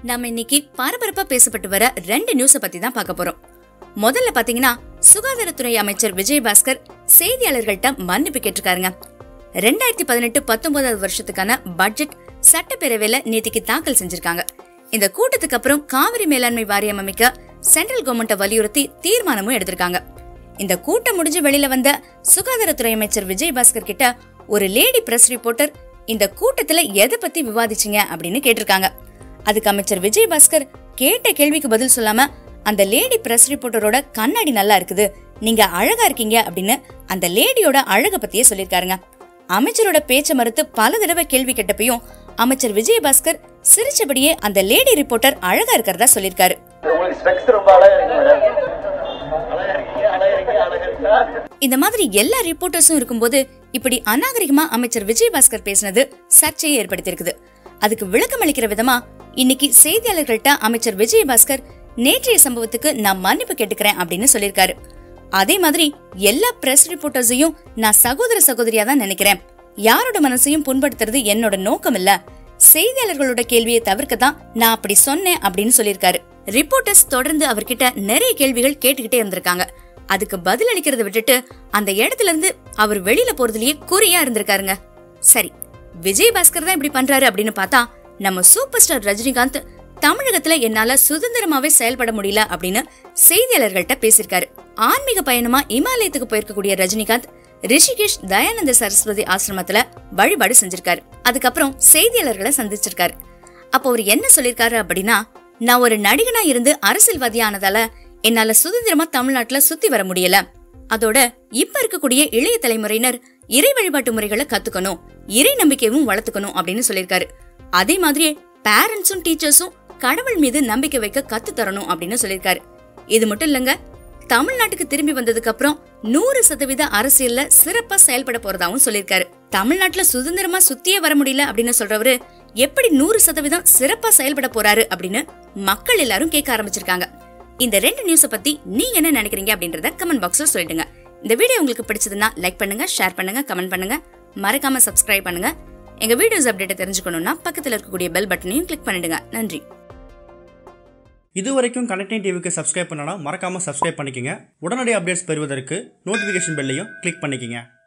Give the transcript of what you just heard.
நாம இன்னைக்கு பரபரப்பா பேசப்பட்டு வர ரெண்டு நியூஸ பத்தி தான் பார்க்க போறோம் முதல்ல பாத்தீங்கன்னா சுகாதாரத்துறை அமைச்சர் விஜயபாஸ்கர் செய்தியாளர்கள்ட்ட மன்னிப்பு கேட்டிருக்காருங்க ரெண்டாயிரத்தி பதினெட்டு பத்தொன்பதாவது வருஷத்துக்கான பட்ஜெட் சட்டப்பேரவையில நேத்திக்கு தாக்கல் செஞ்சிருக்காங்க இந்த கூட்டத்துக்கு அப்புறம் காவிரி மேலாண்மை வாரியம் அமைக்க சென்ட்ரல் கவர்மெண்ட்டை வலியுறுத்தி தீர்மானமும் எடுத்திருக்காங்க இந்த கூட்டம் முடிஞ்சு வெளியில வந்த சுகாதாரத்துறை அமைச்சர் விஜயபாஸ்கர் கிட்ட ஒரு லேடி பிரஸ் ரிப்போர்ட்டர் இந்த கூட்டத்துல எதை பத்தி விவாதிச்சீங்க அப்படின்னு கேட்டிருக்காங்க அதுக்கு அமைச்சர் விஜயபாஸ்கர் கேட்ட கேள்விக்கு பதில் சொல்லாம அந்த லேடி பிரஸ் ரிப்போர்ட்டரோட கண்ணாடி நல்லா இருக்குது நீங்க அழகா இருக்கீங்க அப்படின்னு அந்த லேடியோட அழக பத்தியே சொல்லிருக்காருங்க அமைச்சரோட பேச்ச மறுத்து பல தடவை கேள்வி கேட்டப்பையும் அமைச்சர் விஜயபாஸ்கர் சிரிச்சபடியே அந்த லேடி ரிப்போர்ட்டர் அழகா இருக்கிறதா சொல்லிருக்காரு உங்களுக்கு ஸ்பெக்ஸ் ரொம்ப அழகா இருக்கு மேடம் அழகா இருக்கீங்க அழகா இருக்கீங்க அழகா இருக்கா இந்த மாதிரி எல்லா ரிப்போர்ட்டர்ஸும் இருக்கும்போது இப்படி அநாகரிகமா அமைச்சர் விஜயபாஸ்கர் பேசினது சர்ச்சையை ஏற்படுத்தியிருக்குது அதுக்கு விளக்கம் அளிக்கிற விதமா இன்னைக்கு செய்தியாளர்கள்ட்ட அமைச்சர் விஜயபாஸ்கர் நேற்றைய சம்பவத்துக்கு நான் மன்னிப்பு கேட்டுக்கிறேன் அப்படின்னு சொல்லியிருக்காரு அதே மாதிரி எல்லா பிரஸ் ரிப்போர்ட்டர்ஸையும் நான் சகோதர சகோதரியா தான் நினைக்கிறேன் யாரோட மனசையும் புண்படுத்துறது என்னோட நோக்கம் இல்ல செய்தியாளர்களோட கேள்வியை தவிர்க்க தான் நான் அப்படி சொன்னேன் அப்படின்னு சொல்லியிருக்காரு ரிப்போர்ட்டர்ஸ் தொடர்ந்து அவர்கிட்ட நிறைய கேள்விகள் கேட்டுக்கிட்டே இருந்திருக்காங்க அதுக்கு பதில் அளிக்கிறத விட்டுட்டு அந்த இடத்துல இருந்து அவர் வெளியில போறதுலயே குறியா இருந்திருக்காருங்க சரி விஜயபாஸ்கர் தான் இப்படி பண்றாரு அப்படின்னு பார்த்தா நம்ம சூப்பர் ஸ்டார் ரஜினிகாந்த் தமிழகத்துல என்னால சுதந்திரமாவே செயல்பட முடியல அப்படின்னு செய்தியாளர்கள்ட்ட பேசியிருக்காரு ஆன்மீக பயணமா இமாலயத்துக்கு போயிருக்கக்கூடிய ரஜினிகாந்த் ரிஷிகேஷ் தயானந்த சரஸ்வதி ஆசிரமத்துல வழிபாடு செஞ்சிருக்காரு அதுக்கப்புறம் செய்தியாளர்களை சந்திச்சிருக்காரு அப்போ அவர் என்ன சொல்லிருக்காரு அப்படின்னா நான் ஒரு நடிகனா இருந்து அரசியல்வாதியா ஆனதால என்னால சுதந்திரமா தமிழ்நாட்டுல சுத்தி வர முடியல அதோட இப்ப இருக்கக்கூடிய இளைய தலைமுறையினர் இறை வழிபாட்டு முறைகளை கத்துக்கணும் இறை நம்பிக்கையும் வளர்த்துக்கணும் அப்படின்னு சொல்லியிருக்காரு அதே மாதிரியே பேரண்ட்ஸும் டீச்சர்ஸும் கடவுள் மீது நம்பிக்கை வைக்க கத்து தரணும் அப்படின்னு சொல்லியிருக்காரு இது மட்டும் இல்லங்க தமிழ்நாட்டுக்கு திரும்பி வந்ததுக்கு அப்புறம் நூறு சதவீத அரசியல்ல சிறப்பா செயல்பட போறதாவும் சொல்லியிருக்காரு தமிழ்நாட்டுல சுதந்திரமா சுத்தியே வர முடியல அப்படின்னு சொல்றவரு எப்படி நூறு சதவீதம் சிறப்பா செயல்பட போறாரு அப்படின்னு மக்கள் எல்லாரும் கேட்க ஆரம்பிச்சிருக்காங்க இந்த ரெண்டு நியூஸ பத்தி நீங்க என்ன நினைக்கிறீங்க அப்படின்றத கமெண்ட் பாக்ஸ்ல சொல்லிடுங்க இந்த வீடியோ உங்களுக்கு பிடிச்சதுன்னா லைக் பண்ணுங்க ஷேர் பண்ணுங்க கமெண்ட் பண்ணுங்க மறக்காம சப்ஸ்கிரைப் பண்ணுங்க எங்க வீடியோஸ் அப்டேட் தெரிஞ்சுக்கணும்னா பக்கத்துல இருக்கக்கூடிய பெல் பட்டனையும் கிளிக் பண்ணிடுங்க நன்றி இது வரைக்கும் கனெக்டிங் டிவிக்கு சப்ஸ்கிரைப் பண்ணனா மறக்காமல் சப்ஸ்கிரைப் பண்ணிக்கங்க உடனடி அப்டேட்ஸ் பெறுவதற்கு நோட்டிஃபிகேஷன் பெல்லையும் கிளிக் பண்ணிக்கங்க